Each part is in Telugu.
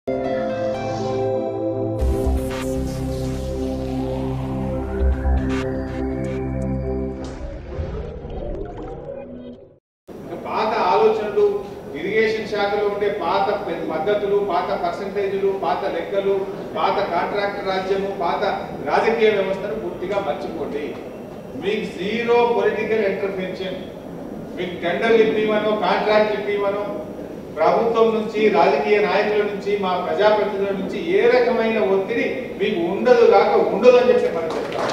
ఇంకా పాత ఆలోచనలు ఇరిగేషన్ శాఖలో ఉండే పాత పె- పద్ధతులు పాత పర్సంటేజీలు పాత లెక్కలు పాత కాంట్రాక్టర్ రాజ్యము పాత రాజకీయ వ్యవస్థను పూర్తిగా మర్చిపోండి మీకు జీరో పొలిటికల్ ఇంటర్వెన్షన్ మీకు టెండర్లు ఇప్పివనో కాంట్రాక్ట్ ఇప్పివనో ప్రభుత్వం నుంచి రాజకీయ నాయకుల నుంచి మా ప్రజాప్రతినిధుల నుంచి ఏ రకమైన ఒత్తిడి మీకు ఉండదు కాక ఉండదు అని చెప్పి మనం చెప్తాం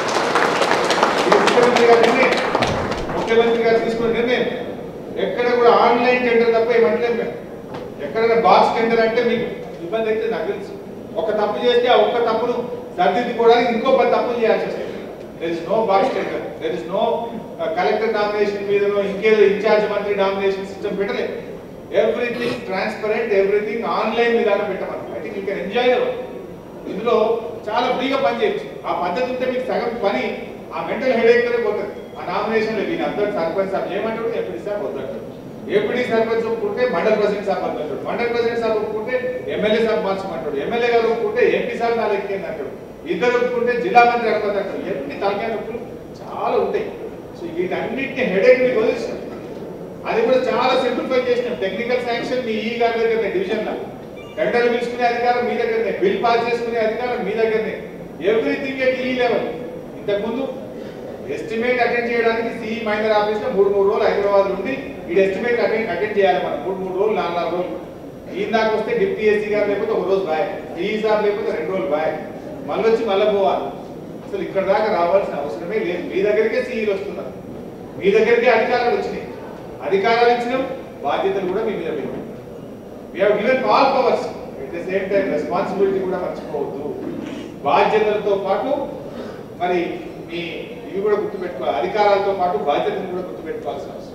ఇది ముఖ్యమంత్రి గారి నిర్ణయం ముఖ్యమంత్రి గారు తీసుకున్న నిర్ణయం ఎక్కడ కూడా ఆన్లైన్ టెండర్ తప్ప ఏమంటలేం మేము ఎక్కడైనా బాక్స్ టెండర్ అంటే మీకు ఇబ్బంది అయితే నాకు తెలుసు ఒక తప్పు చేస్తే ఆ ఒక్క తప్పును సరిదిద్దుకోవడానికి ఇంకో పది తప్పులు చేయాల్సి వస్తుంది there is no box tender there is no collector nomination మీదనో ఇంకేదో ఇన్ఛార్జ్ మంత్రి నామినేషన్ సిస్టమ్ పెట్టలేదు ఎవ్రీథింగ్ ట్రాన్స్పరెంట్ ఎవ్రీథింగ్ ఆన్లైన్ విధానం పెట్టమని I think you can enjoy ఇందులో చాలా ఫ్రీగా పని చేయొచ్చు ఆ పద్ధతి ఉంటే మీకు సగం పని ఆ మెంటల్ హెడేక్ తోనే పోతుంది ఆ నామినేషన్ వీని అందరు సర్పంచ్ సాబ్ ఏమంటాడు ఎప్పుడు సాబ్ వద్దంటాడు ఏపీడీ సర్పంచ్ ఒప్పుకుంటే మండల్ ప్రెసిడెంట్ సాబ్ వద్దంటాడు మండల్ ప్రెసిడెంట్ సాబ్ ఒప్పుకుంటే ఎమ్మెల్యే సాబ్ మార్చమంటాడు ఎమ్మెల్యే గారు ఒప్పుకుంటే ఎంపీ సాబ్ నాలుగు ఎక్కింది అంటాడు ఇద్దరు ఒప్పుకుంటే జిల్లా మంత్రి అడగదంటాడు ఎన్ని తలకాయ నొప్పులు చాలా ఉంటాయి సో వీటన్నిటిని హెడేక్ మీకు వదిలేసాం అది కూడా చాలా సింప్లిఫై చేసినాం టెక్నికల్ శాంక్షన్ మీ ఈ గారి దగ్గరనే డివిజన్ లో టెండర్లు పిలుచుకునే అధికారం మీ దగ్గరనే బిల్ పాస్ చేసుకునే అధికారం మీ దగ్గరనే ఎవ్రీథింగ్ ఎట్ ఈ లెవెల్ ఇంతకుముందు ఎస్టిమేట్ అటెండ్ చేయడానికి సిఈ మైనర్ ఆఫీస్ లో మూడు మూడు రోజులు హైదరాబాద్ నుండి ఈ ఎస్టిమేట్ అటెండ్ అటెండ్ చేయాలి మనం మూడు మూడు రోజులు నాలుగు నాలుగు రోజులు ఈ దాకా వస్తే డిప్యూటీ ఎస్సీ గారు లేకపోతే ఒక రోజు బాయ్ సిఈ సార్ లేకపోతే రెండు రోజులు బాయ్ మళ్ళీ వచ్చి మళ్ళీ పోవాలి అసలు ఇక్కడ దాకా రావాల్సిన అవసరమే లేదు మీ దగ్గరికే సీఈలు వస్తున్నారు మీ దగ్గరికే అధికారాలు వచ్చినాయి అధికారాలు ఇచ్చినాం బాధ్యతలు కూడా మీ మీద పెట్టాం we have given all powers at the same time responsibility కూడా మర్చిపోవద్దు బాధ్యతలతో పాటు మరి మీ ఇవి కూడా గుర్తుపెట్టుకోవాలి అధికారాలతో పాటు బాధ్యతలు కూడా గుర్తుపెట్టుకోవాల్సిన అవసరం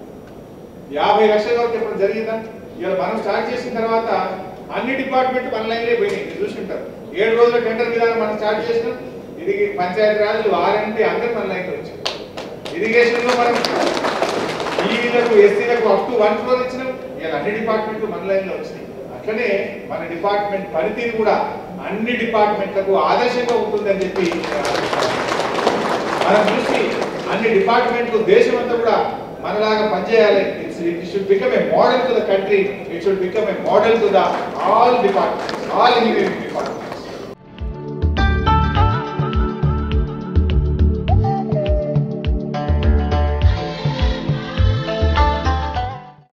యాభై లక్షల వరకు ఎప్పుడు జరిగిందా ఇవాళ మనం స్టార్ట్ చేసిన తర్వాత అన్ని డిపార్ట్మెంట్ వన్ లైన్లే పోయినాయి మీరు చూసుంటారు ఏడు రోజుల టెండర్ విధానం మనం స్టార్ట్ చేసినాం ఇది పంచాయతీ రాజులు ఆర్ఎండి అందరూ మన లైన్లో వచ్చారు ఇరిగేషన్ లో మనం ఈలకు ఎస్సీలకు అప్ టు వన్ ఫ్లోర్ ఇచ్చినాం ఇలా అన్ని డిపార్ట్మెంట్లు మన లైన్ లో వచ్చినాయి అట్లనే మన డిపార్ట్మెంట్ పనితీరు కూడా అన్ని డిపార్ట్మెంట్లకు ఆదర్శంగా ఉంటుందని చెప్పి మనం చూసి అన్ని డిపార్ట్మెంట్లు దేశం అంతా కూడా మనలాగా పనిచేయాలి it's it should become a model to the country it should become a model to the all departments all engineering departments